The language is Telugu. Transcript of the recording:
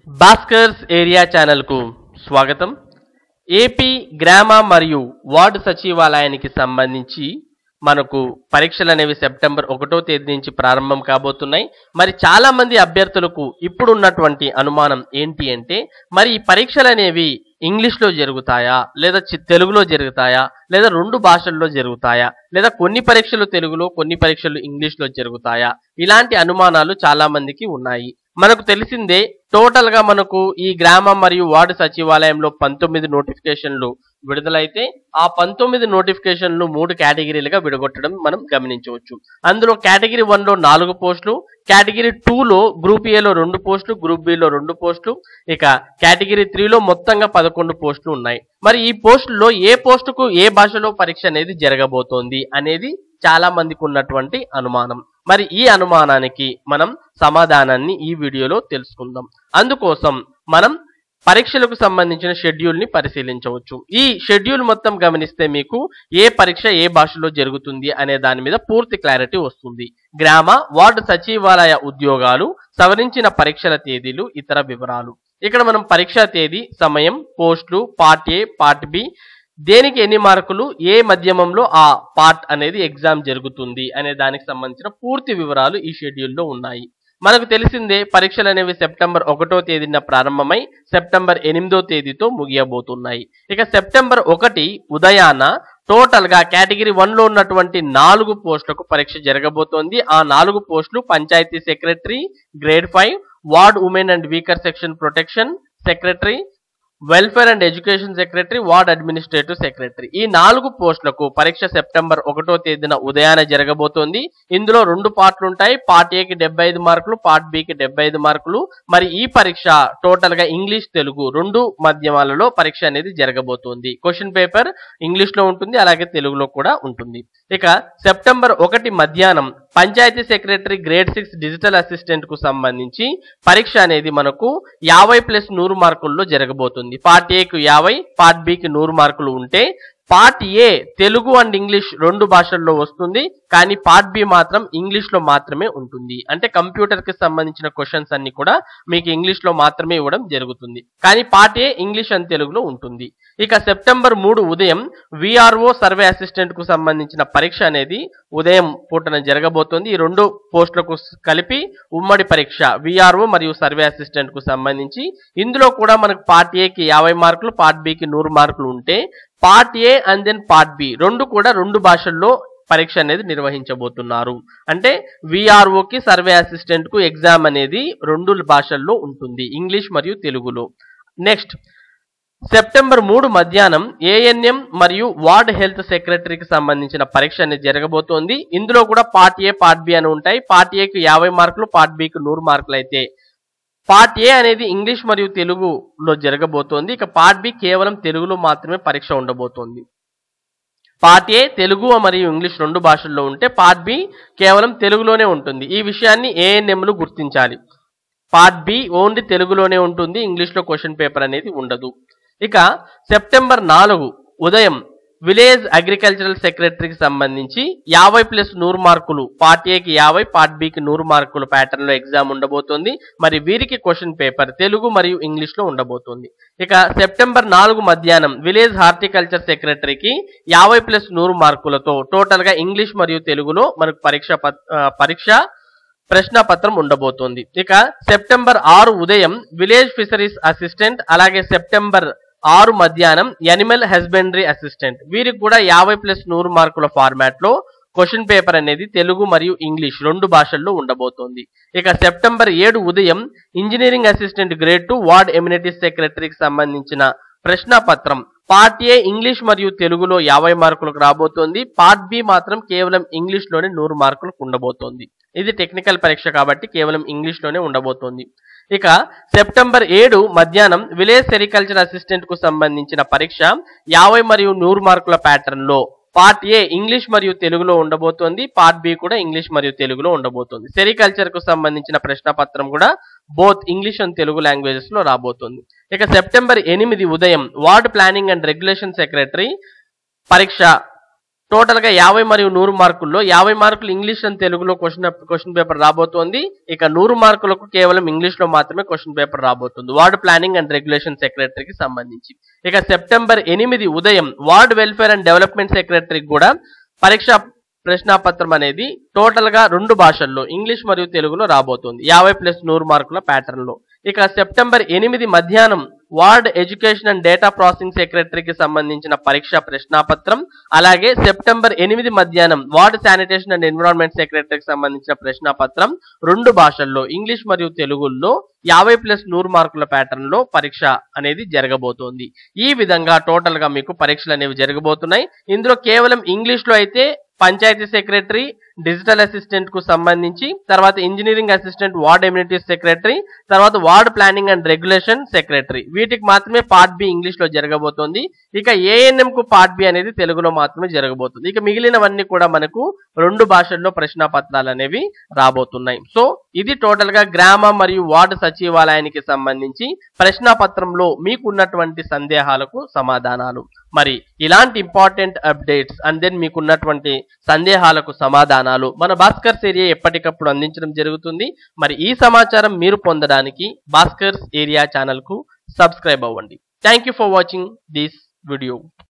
భాస్కర్స్ ఏరియా ఛానల్కు స్వాగతం ఏపీ గ్రామ మరియు వార్డు సచివాలయానికి సంబంధించి మనకు పరీక్షలు అనేవి సెప్టెంబర్ ఒకటో తేదీ నుంచి ప్రారంభం కాబోతున్నాయి మరి చాలా మంది అభ్యర్థులకు ఇప్పుడు ఉన్నటువంటి అనుమానం ఏంటి అంటే మరి ఈ పరీక్షలు అనేవి ఇంగ్లీష్లో జరుగుతాయా లేదా చి- తెలుగులో జరుగుతాయా లేదా రెండు భాషల్లో జరుగుతాయా లేదా కొన్ని పరీక్షలు తెలుగులో కొన్ని పరీక్షలు ఇంగ్లీష్లో జరుగుతాయా ఇలాంటి అనుమానాలు చాలా మందికి ఉన్నాయి మనకు తెలిసిందే టోటల్ గా మనకు ఈ గ్రామ మరియు వార్డు సచివాలయంలో పంతొమ్మిది నోటిఫికేషన్లు విడుదలైతే ఆ పంతొమ్మిది నోటిఫికేషన్లు మూడు కేటగిరీలుగా విడగొట్టడం మనం గమనించవచ్చు అందులో కేటగిరీ వన్ లో నాలుగు పోస్టులు కేటగిరీ టూలో గ్రూప్ ఏలో రెండు పోస్టులు గ్రూప్ బిలో రెండు పోస్టులు ఇక కేటగిరీ త్రీలో మొత్తంగా పదకొండు పోస్టులు ఉన్నాయి మరి ఈ పోస్టుల్లో ఏ పోస్టుకు ఏ భాషలో పరీక్ష అనేది జరగబోతోంది అనేది చాలా మందికి ఉన్నటువంటి అనుమానం మరి ఈ అనుమానానికి మనం సమాధానాన్ని ఈ వీడియోలో తెలుసుకుందాం అందుకోసం మనం పరీక్షలకు సంబంధించిన షెడ్యూల్ ని పరిశీలించవచ్చు ఈ షెడ్యూల్ మొత్తం గమనిస్తే మీకు ఏ పరీక్ష ఏ భాషలో జరుగుతుంది అనే దాని మీద పూర్తి క్లారిటీ వస్తుంది గ్రామ వార్డు సచివాలయ ఉద్యోగాలు సవరించిన పరీక్షల తేదీలు ఇతర వివరాలు ఇక్కడ మనం పరీక్షా తేదీ సమయం పోస్టులు పార్ట్ ఏ పార్ట్ బి దేనికి ఎన్ని మార్కులు ఏ మాధ్యమంలో ఆ పార్ట్ అనేది ఎగ్జామ్ జరుగుతుంది అనే దానికి సంబంధించిన పూర్తి వివరాలు ఈ షెడ్యూల్లో ఉన్నాయి మనకు తెలిసిందే పరీక్షలు అనేవి సెప్టెంబర్ ఒకటో తేదీన ప్రారంభమై సెప్టెంబర్ ఎనిమిదో తేదీతో ముగియబోతున్నాయి ఇక సెప్టెంబర్ ఒకటి ఉదయాన టోటల్ గా కేటగిరీ వన్ లో ఉన్నటువంటి నాలుగు పోస్టులకు పరీక్ష జరగబోతోంది ఆ నాలుగు పోస్టులు panchayat secretary grade five ward women and weaker section protection secretary welfare and education secretary ward administrative secretary ఈ నాలుగు పోస్టులకు పరీక్ష సెప్టెంబర్ ఒకటో తేదీన ఉదయాన్నే జరగబోతోంది ఇందులో రెండు పార్ట్లు ఉంటాయి పార్ట్ ఏకి డెబ్బై ఐదు మార్కులు పార్ట్ బికి డెబ్బై ఐదు మార్కులు మరి ఈ పరీక్ష టోటల్ గా ఇంగ్లీష్ తెలుగు రెండు మాధ్యమాలలో పరీక్ష అనేది జరగబోతోంది క్వశ్చన్ పేపర్ ఇంగ్లీష్ లో ఉంటుంది అలాగే తెలుగులో కూడా ఉంటుంది ఇక సెప్టెంబర్ ఒకటి మధ్యాహ్నం panchayat secretary grade six digital assistant కు సంబంధించి పరీక్ష అనేది మనకు యాభై ప్లస్ నూరు మార్కుల్లో జరగబోతుంది పార్ట్ ఏకు యాభై పార్ట్ బికి నూరు మార్కులు ఉంటే part A Telugu and English రెండు భాషల్లో వస్తుంది కానీ పార్ట్ బి మాత్రం ఇంగ్లీష్ లో మాత్రమే ఉంటుంది అంటే కంప్యూటర్ కి సంబంధించిన క్వశ్చన్స్ అన్ని కూడా మీకు ఇంగ్లీష్ లో మాత్రమే ఇవ్వడం జరుగుతుంది కానీ పార్ట్ ఏ ఇంగ్లీష్ అండ్ తెలుగులో ఉంటుంది ఇక సెప్టెంబర్ మూడు ఉదయం విఆర్ఓ సర్వే అసిస్టెంట్ కు సంబంధించిన పరీక్ష అనేది ఉదయం పూటన జరగబోతోంది ఈ రెండు పోస్టులకు కలిపి ఉమ్మడి పరీక్ష విఆర్ఓ మరియు సర్వే అసిస్టెంట్ కు సంబంధించి ఇందులో కూడా మనకు పార్ట్ ఏకి యాభై మార్కులు పార్ట్ బికి నూరు మార్కులు ఉంటే part A and then part B రెండు కూడా రెండు భాషల్లో పరీక్ష అనేది నిర్వహించబోతున్నారు అంటే VRO కి సర్వే అసిస్టెంట్ కు ఎగ్జామ్ అనేది రెండు భాషల్లో ఉంటుంది ఇంగ్లీష్ మరియు తెలుగులో నెక్స్ట్ సెప్టెంబర్ మూడు మధ్యాహ్నం ఏఎన్ఎం మరియు వార్డ్ హెల్త్ సెక్రటరీకి సంబంధించిన పరీక్ష అనేది జరగబోతోంది ఇందులో కూడా పార్ట్ ఏ పార్ట్ బి అని ఉంటాయి పార్ట్ ఏకి యాభై మార్కులు పార్ట్ బికి నూరు మార్కులు అయితే పార్ట్ ఏ అనేది ఇంగ్లీష్ మరియు తెలుగులో జరగబోతోంది ఇక పార్ట్ బి కేవలం తెలుగులో మాత్రమే పరీక్ష ఉండబోతోంది పార్ట్ ఏ తెలుగు మరియు ఇంగ్లీష్ రెండు భాషల్లో ఉంటే పార్ట్ బి కేవలం తెలుగులోనే ఉంటుంది ఈ విషయాన్ని ఏఎన్ఎంలు గుర్తించాలి పార్ట్ బి ఓన్లీ తెలుగులోనే ఉంటుంది ఇంగ్లీష్లో క్వశ్చన్ పేపర్ అనేది ఉండదు ఇక సెప్టెంబర్ నాలుగు ఉదయం విలేజ్ అగ్రికల్చరల్ సెక్రటరీకి సంబంధించి యాభై ప్లస్ నూరు మార్కులు పార్ట్ ఏకి యాభై పార్ట్ బికి నూరు మార్కులు ప్యాటర్న్ లో ఎగ్జామ్ ఉండబోతోంది మరి వీరికి క్వశ్చన్ పేపర్ తెలుగు మరియు ఇంగ్లీష్ లో ఉండబోతోంది ఇక సెప్టెంబర్ నాలుగు మధ్యాహ్నం విలేజ్ హార్టికల్చర్ సెక్రటరీకి యాభై ప్లస్ నూరు మార్కులతో టోటల్ గా ఇంగ్లీష్ మరియు తెలుగులో మనకు పరీక్ష పత్- ఆ, పరీక్ష ప్రశ్నపత్రం ఉండబోతోంది ఇక సెప్టెంబర్ ఆరు ఉదయం విలేజ్ ఫిషరీస్ అసిస్టెంట్ అలాగే సెప్టెంబర్ ఆరు మధ్యాహ్నం యానిమల్ హస్బెండరీ అసిస్టెంట్ వీరికి కూడా యాభై ప్లస్ నూరు మార్కుల ఫార్మాట్ లో క్వశ్చన్ పేపర్ అనేది తెలుగు మరియు ఇంగ్లీష్ రెండు భాషల్లో ఉండబోతోంది ఇక సెప్టెంబర్ ఏడు ఉదయం engineering assistant grade two ward amenities సెక్రటరీకి సంబంధించిన ప్రశ్నపత్రం పార్ట్ ఏ ఇంగ్లీష్ మరియు తెలుగులో యాభై మార్కులకు రాబోతోంది పార్ట్ బి మాత్రం కేవలం ఇంగ్లీష్ లోనే నూరు మార్కులకు ఉండబోతోంది ఇది టెక్నికల్ పరీక్ష కాబట్టి కేవలం ఇంగ్లీష్ లోనే ఉండబోతోంది ఇక సెప్టెంబర్ ఏడు మధ్యాహ్నం విలేజ్ సెరికల్చర్ అసిస్టెంట్ కు సంబంధించిన పరీక్ష యాభై మరియు నూరు మార్కుల ప్యాటర్న్ లో పార్ట్ ఏ ఇంగ్లీష్ మరియు తెలుగులో ఉండబోతోంది పార్ట్ బి కూడా ఇంగ్లీష్ మరియు తెలుగులో ఉండబోతోంది సెరికల్చర్ కు సంబంధించిన ప్రశ్నపత్రం కూడా both English and Telugu languages లో రాబోతోంది ఇక సెప్టెంబర్ ఎనిమిది ఉదయం ward planning and regulation secretary పరీక్ష టోటల్ గా యాభై మరియు నూరు మార్కుల్లో యాభై మార్కులు ఇంగ్లీష్ అండ్ తెలుగులో క్వశ్చన్ క్వశ్చన్ పేపర్ రాబోతోంది ఇక నూరు మార్కులకు కేవలం ఇంగ్లీష్ లో మాత్రమే క్వశ్చన్ పేపర్ రాబోతుంది వార్డ్ ప్లానింగ్ అండ్ రెగ్యులేషన్ సెక్రటరీకి సంబంధించి ఇక సెప్టెంబర్ ఎనిమిది ఉదయం వార్డ్ వెల్ఫేర్ అండ్ డెవలప్మెంట్ సెక్రటరీకి కూడా పరీక్ష ప్రశ్నాపత్రం అనేది టోటల్ గా రెండు భాషల్లో ఇంగ్లీష్ మరియు తెలుగులో రాబోతుంది యాభై ప్లస్ నూరు మార్కుల ప్యాటర్న్ లో ఇక సెప్టెంబర్ ఎనిమిది మధ్యాహ్నం ward education and data processing సెక్రటరీకి సంబంధించిన పరీక్ష ప్రశ్నాపత్రం అలాగే సెప్టెంబర్ ఎనిమిది మధ్యాహ్నం వార్డ్ శానిటేషన్ అండ్ ఎన్విరాన్మెంట్ సెక్రటరీకి సంబంధించిన ప్రశ్నాపత్రం రెండు భాషల్లో ఇంగ్లీష్ మరియు తెలుగుల్లో యాభై ప్లస్ నూరు మార్కుల ప్యాటర్న్ లో పరీక్ష అనేది జరగబోతోంది ఈ విధంగా టోటల్ గా మీకు పరీక్షలు అనేవి జరగబోతున్నాయి ఇందులో కేవలం ఇంగ్లీష్ లో అయితే పంచాయతీ సెక్రటరీ డిజిటల్ అసిస్టెంట్ కు సంబంధించి తర్వాత engineering assistant ward amenities secretary తర్వాత ward planning and regulation secretary వీటికి మాత్రమే పార్ట్ బి ఇంగ్లీష్ లో జరగబోతోంది ఇక ఏఎన్ఎం కు పార్ట్ బి అనేది తెలుగులో మాత్రమే జరగబోతుంది ఇక మిగిలినవన్నీ కూడా మనకు రెండు భాషల్లో ప్రశ్న పత్రాలు అనేవి రాబోతున్నాయి సో ఇది టోటల్ గా గ్రామ మరియు వార్డు సచివాలయానికి సంబంధించి ప్రశ్న పత్రంలో మీకున్నటువంటి సందేహాలకు సమాధానాలు మరి ఇలాంటి ఇంపార్టెంట్ అప్డేట్స్ అండ్ దెన్ మీకున్నటువంటి సందేహాలకు సమాధానాలు మన భాస్కర్స్ ఏరియా ఎప్పటికప్పుడు అందించడం జరుగుతుంది మరి ఈ సమాచారం మీరు పొందడానికి భాస్కర్స్ ఏరియా ఛానల్ కు సబ్స్క్రైబ్ అవ్వండి thank you for watching this video